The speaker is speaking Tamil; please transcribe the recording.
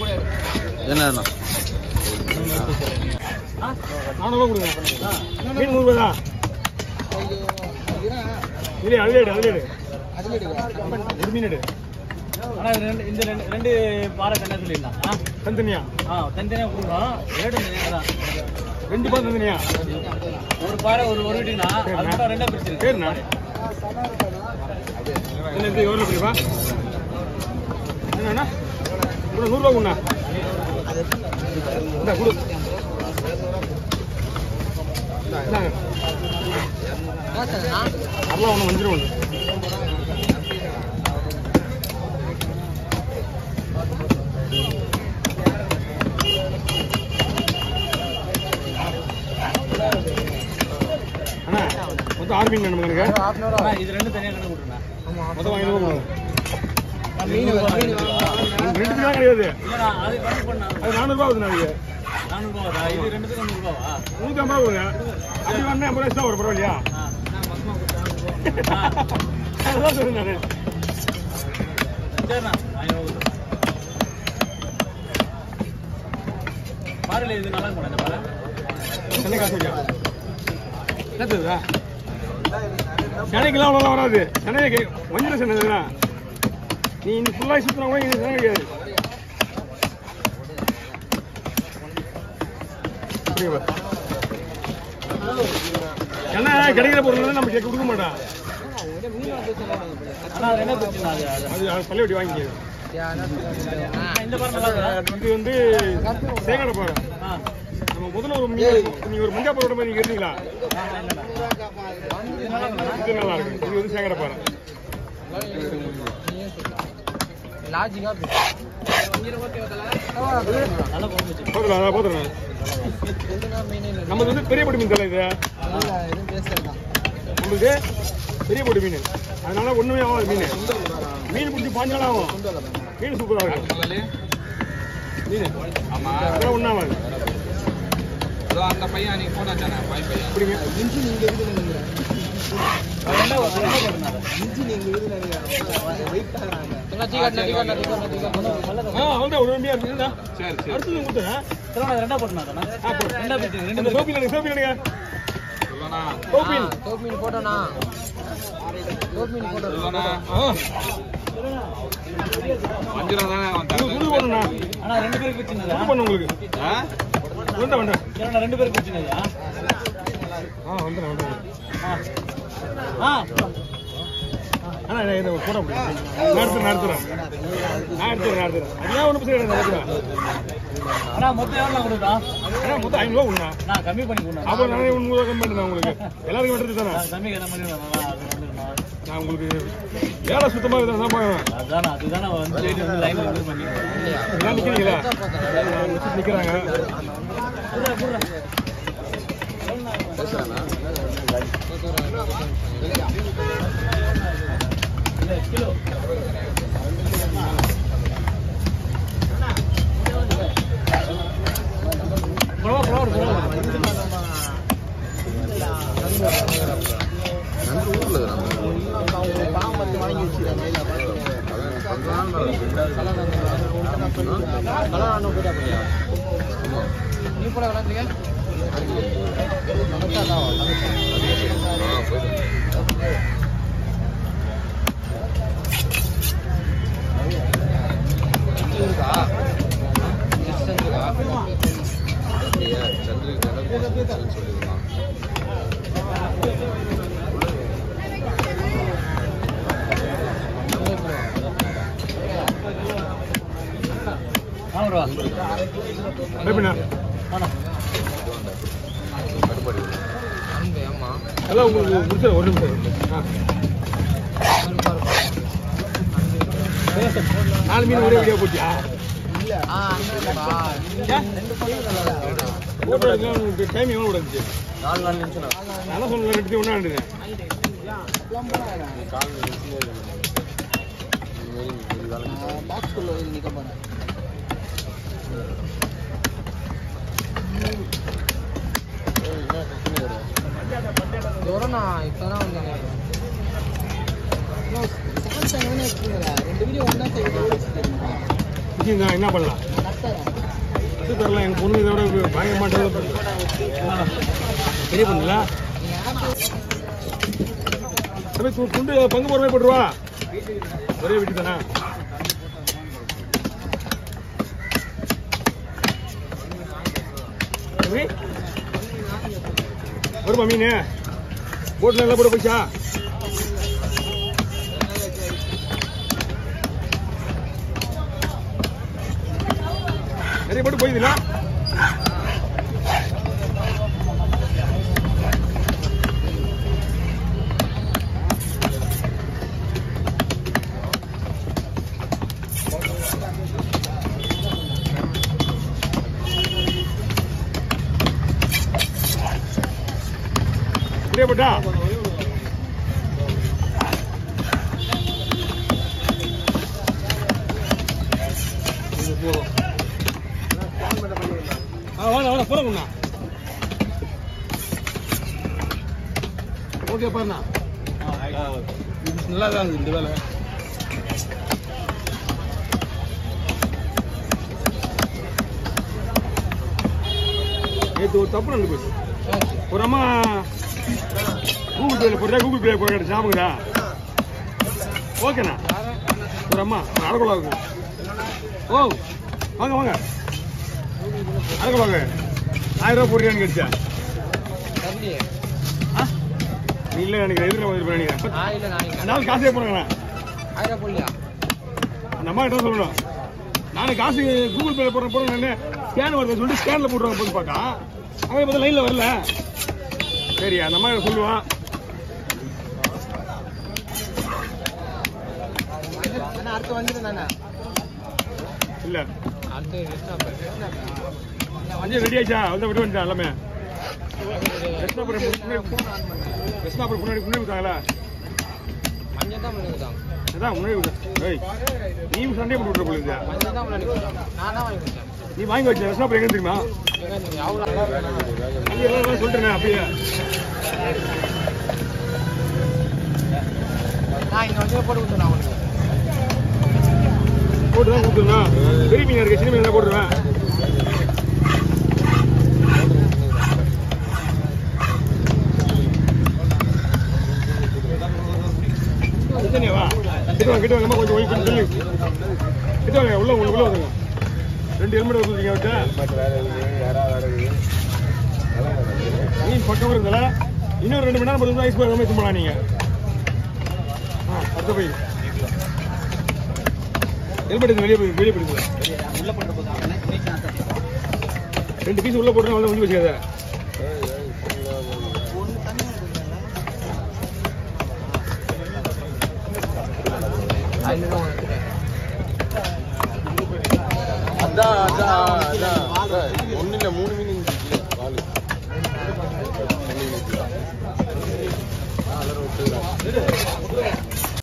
என்ன நானூறுவா கொடுங்க மீன் நூறுரூவா தான் இல்லையா அதுல எடு அதுல எடு ஒரு மீன் எடு ஆனா இது ரெண்டு இந்த ரெண்டு ரெண்டு பாறை கண்ணா சொல்லிடலாம் ஆ? தனித்தனியா ஆ தனித்தனியா கொடுக்குறோம் ரேட்டு தனியாக தான் ரெண்டு பால் தனித்தனியா ஒரு பாறை ஒரு ஒரு வீட்டுனா அது மட்டும் ரெண்டா பிரிச்சிருக்கு சரிண்ணா என்ன இது எவ்வளோ பிடிப்பா என்னண்ணா கூட நூறுரூவா கொடுண்ணா இந்தா கொடு இந்தாங்க அதெல்லாம் ஒன்று வஞ்சிரம் ஒன்று அண்ணா மொத்தம் ஆறு மீன் வேணும் எனக்கு ஆ, இது ரெண்டு தனியா கணக்கு கொடுத்துருங்க மொத்தம் ஐநூறு கொடுங்க மீன் ரெண்டு தான் கிடையாது இல்லைண்ணா அது கணக்கு பண்ணா அது நானூறுபா ஆகுது நாளைக்கு நானூறுபாவா இது ரெண்டுத்துக்கும் நூறுபாவா நூற்றி ஐம்பது ரூபா கொடுங்க அப்படி வேணா ஐம்பது ரூபா வரும் பரவாயில்லையா ஆ ஆ அதுதான் சொல்லுங்க நான் சரிண்ணா ஐநூறு பாறையில் இது நல்லா இருக்கும் இந்த பாறை சென்னை காசு வைக்கா என்னத்துதா சென்னைக்கெல்லாம் அவ்வளோலாம் வராது சென்னை கே வஞ்சிர சென்னை தான் நீ இன்னும் ஃபுல்லாக சுற்றினா கூட இங்கே சென்னை கிடையாது புரியுதா? சென்னை கிடைக்கிற பொருள் வந்து நம்ம கேட்க கொடுக்க மாட்டான் ஆனா அது ரெண்டா பிரிச்சுண்ணா அது அது அது அது பள்ளி வட்டி வாங்கிக்க இந்த பாறை நல்லா இருக்கா இது வந்து சேகட பாறை ஆ நம்ம முதல்ல ஒரு மீன் நீங்க ஒரு மஞ்சா பாறை மாதிரி இருந்தீங்களா இது நல்லா இருக்குண்ணா இது நல்லா இருக்கு இது வந்து சேகட பாறை நல்லா குழம்பு வச்சு போதுல அதான் போதுல நமக்கு வந்து பெரிய பொடி மீன் தலை இது உங்களுக்கு பெரிய பொடி மீன் அதனால ஒண்ணுமே ஆகாது மீன் மீன் பிடிச்சி பாஞ்சு நாள் ஆகும் மீன் சூப்பரா இருக்கும் மீன் ஆமா அதெல்லாம் ஒன்றும் ஆகாது அதோ அந்த பையன் நீங்க போனா தானே பாய் பையன் அப்படிங்க அது ரெண்டா ரெண்டா போட்டுண்ணா அது ஆ அவ்வளோதான் ஒரு வண்டியா இருக்குதா சரி சரி அடுத்தது கொடுத்தேன் திருவண்ணா ரெண்டா போட்டுண்ணா தானே ஆ போடு. ரெண்டா பிரிச்சு ரெண்டு அந்த பேரும் சோப்பில் எடுங்க சோப்பில் எடுங்க சொல்லணா சோப்பில் சொல்லணா ஆ வஞ்சிரம் தானே அவன் இது தரது. புது போடணுண்ணா ஆனா ரெண்டு பேருக்கு பிரிச்சுனதா புது பண்ணு உங்களுக்கு ஆ? வந்தேன் வந்தேன் திருவண்ணா ரெண்டு பேருக்கு பிரிச்சுனதா ஆ வந்துடுறேன் வந்துடுறேன் ஆ ஆ ஆனா இதை போட முடியும் நடத்துறேன் நடத்துறேன் நான் எடுத்துறேன் நான் எடுத்துறேன் அதெல்லாம் ஒன்றும் பிரச்சனை இல்லை நடத்துறேன் அண்ணா மொத்தம் எவ்வளோ கொடுத்தா ஏன்னா மொத்தம் ஐநூறுவா உண்ணா நான் கம்மி பண்ணி கொடுண்ணா அப்போ நானே முந்நூறுவா கம்மி பண்ணுறேன் உங்களுக்கு எல்லாருக்கும் வெட்டுறது தானே நான் கம்மி என்ன பண்ணி நல்லா அது வந்துருண்ணா நான் உங்களுக்கு வேலை சுத்தமாக இருந்தால் தான் போவேன் அதான் அதுதான் நான் வந்து ரேட் வந்து லைன் வந்து பண்ணி எல்லாம் நிற்கிறீங்களா நிற்கிறாங்க புடுறா, புடுறா. இல்ல, கிலோ புலவா, புலவா, புலவா. நீ போல விளாண்டுங்க ஆமாம் எப்படிண்ணா ஆனா எல்லாம் உங்களுக்கு முடிச்சது ஒரு நிமிஷம் ஆ நாலு மீன் ஒரே வீடியோ போட்டியா போட்டோ எடுக்கலாம் உங்களுக்கு டைம் எவ்வளோ இருந்துச்சு நாலு நாலு நிமிஷம் நான் சொன்ன ரெண்டு ஒன்றா இருந்தேன் என்ன பண்ணலாம் அது தரலாம் எங்க பொண்ணு இதோட பயங்கர மாட்டேன் பெரிய பொண்ணுல அப்படியே து- துண்டு பங்கு போற மாதிரி போட்டுருவா ஒரே வீட்டு தானே எப்படி? வருமா மீன் போட்டு நல்லா போட போச்சா நிறைய போட்டு போயிதுல இப்படியே போட்டா இது போதும் ஆ வாங்க வாங்க போறோம்ண்ணா ஓகே பாருண்ணா நல்லா தான் இந்த வேலை நேற்று ஒரு தப்பு நடந்து போச்சு ஒரு அம்மா கூகுள் பேல போடுறா கூகுள் பே போடுற ஞாபகம்டா ஓகேண்ணா ஒரு அம்மா அரைக்குள்ள இருக்கு ஓ வாங்க வாங்க அரைக்குள்ள வாங்க ஆயிரம் ரூபா போடுறியான்னு கேட்டா ஆ நீ இல்லை எனக்கு எதிர்க்க வந்து நினைக்கிறேன் அந்த ஆள் காசே போடுறேண்ணா அந்த அம்மா கிட்ட சொல்லணும் நானே காசு கூகுள் பேல போடுற போடுறேன் நான் ஸ்கேன் வருது சொல்லிட்டு ஸ்கேன்ல போட்டுருவாங்க போட்டு பார்த்தா அங்கே பார்த்தா லைன்ல வரல சரி அந்த அம்மா கிட்ட சொல்லுவான் அடுத்து வந்துருந்தானே இல்ல அடுத்து அஞ்சு ரெடி ஆயிடுச்சா வந்து விட்டு வந்துட்டா எல்லாமே கிருஷ்ணாபுரம் கிருஷ்ணாபுரம் முன்னாடி முன்னாடி விட்டாங்களா மஞ்சள் தான் முன்னாடி கொடுத்தாங்க அதான் முன்னாடி விட்டா ஏய் நீ சண்டே போட்டு விட்டுற போல மஞ்சள் தான் முன்னாடி கொடுத்தாங்க நான் தான் வாங்கி கொடுத்தேன் நீ வாங்கி வச்ச கிருஷ்ணாபுரம் எங்க தெரியுமா எங்க நீங்க அவ்வளோ நீ எல்லாம் சொல்லிட்டேன் அப்படியே நான் இங்க வந்து போட்டு கொடுத்தேன் அவனுக்கு போட்டு தான் கொடுத்துருந்தா பெரிய மீன் இருக்கு சின்ன மீன் தான் போட்டுருவேன் கிட்டனியா வா கிட்ட வாங்க கிட்ட வாங்க அம்மா கொஞ்சம் ஒய்ஃப் சொல்லு கிட்ட வாங்க உள்ள உள்ள உள்ள வந்துங்க ரெண்டு ஹெல்மெட் வச்சுருக்கீங்க அவர்கிட்ட மீன் பக்கம் இருந்தால இன்னும் ரெண்டு மணி நேரம் பத்து ஐஸ் போய் போகலாம் நீங்க ஆ அடுத்த போய் ஹெல்மெட் வெளியே போய் வெளியே போயிடுங்க உள்ள போட்டு போதாங்க ரெண்டு பீஸ் உள்ள போட்டு வந்து முடிஞ்சு வச்சுக்காத ஒன்று தண்ணி அதுதான் எடுத்துட்டேன் அதான் அதான் அதான் ஒண்ணு இல்ல மூணு மீன் இருந்துச்சு பால் தண்ணி ஊத்தி. ஆ, எல்லாரும் விட்டுறாங்க.